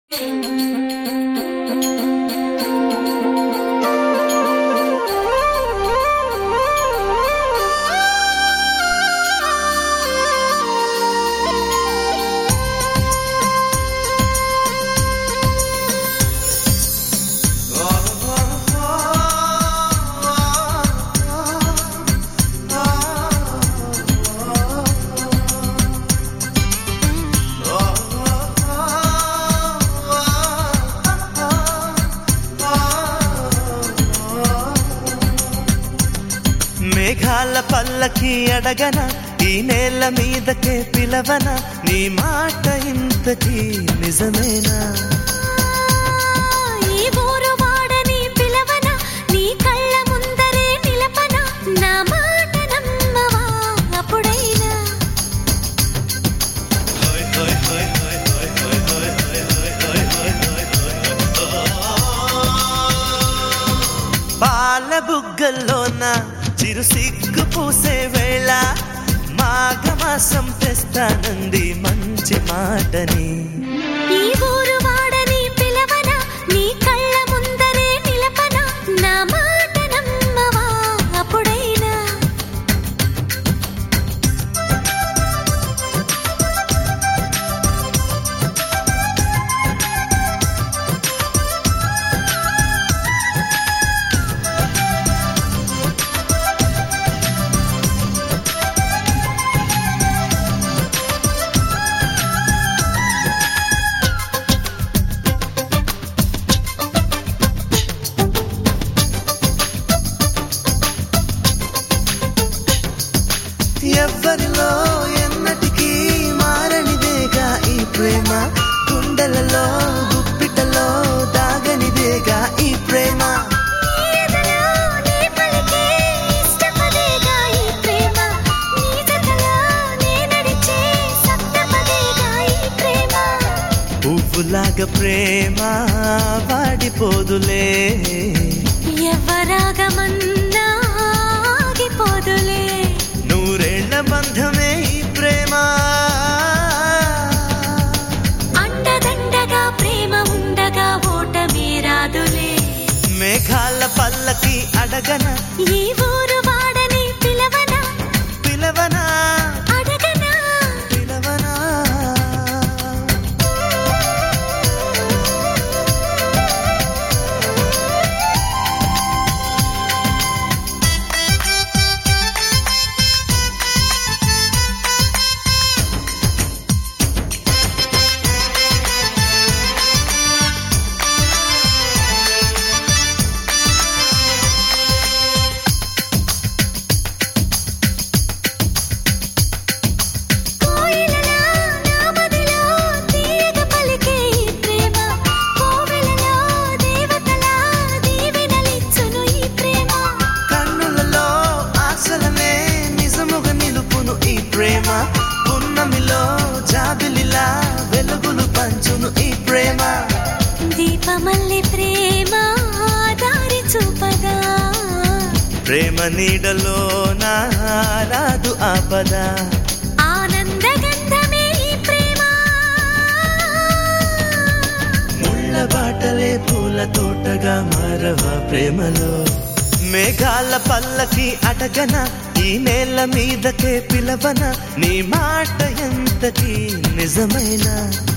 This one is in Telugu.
మేఘాల పల్లకి అడగన ఈ నేల మీదకే పిలవన నీ మాట ఇంతకీ నిజమేనా ఈ ఊరు వాడని పిలవన నీ కళ్ళ ముందరే నిలపన నా మాట నమ్మవా అప్పుడైనా పాల బుగ్గల్లోన చిరు సిగ్గు పూసే వేళ మాఘమాసం తెస్తానంది మంచి మాటని ఈ ఊరు వాడని పిలవన నీ కళ్ళ ముందరే నిలపన నా మాట నమ్మవా అప్పుడైనా ఎవ్వరిలో ఎన్నటికీ మారనిదేగా ఈ ప్రేమ గుండెలలో గుప్పిటలో దాగనిదేగా ఈ ప్రేమ ఎదలో నీ పలికే ఇష్టపదేగా ఈ ప్రేమ నీ జతలో నే నడిచే సప్తపదేగా ఈ ప్రేమ పువ్వులాగా ప్రేమ వాడిపోదులే ఎవరాగమన్నా ఆగిపోదులే నూరేళ్ల బంధమే ఈ ప్రేమ అండదండగా ప్రేమ ఉండగా ఓటమి రాదులే మేఘాల పల్లకి అడగన ఈ ఊరు వాడని పిలవన పిలవనా అడగనా పిలవనా కోయిలలా నా మదిలో తీయగ పలికే ఈ ప్రేమ కోవెలలో దేవతలా దీవెనలిచ్చును ఈ ప్రేమ కన్నులలో ఆశలనే నిజముగా నిలుపును ఈ ప్రేమ పున్నమిలో జాబిలిలా వెలుగులు పంచును ఈ ప్రేమ దీపమల్లి ప్రేమ దారి చూపగా ప్రేమ నీడలో నారాదు ఆపద ఆనందగంధమే ఈ ప్రేమ ముళ్ళ బాటలే పూల తోటగా మారవా ప్రేమలో మేఘాల పల్లకి అటగన ఈ నేల మీదకే పిలవన నీ మాట ఎంతకి నిజమైనా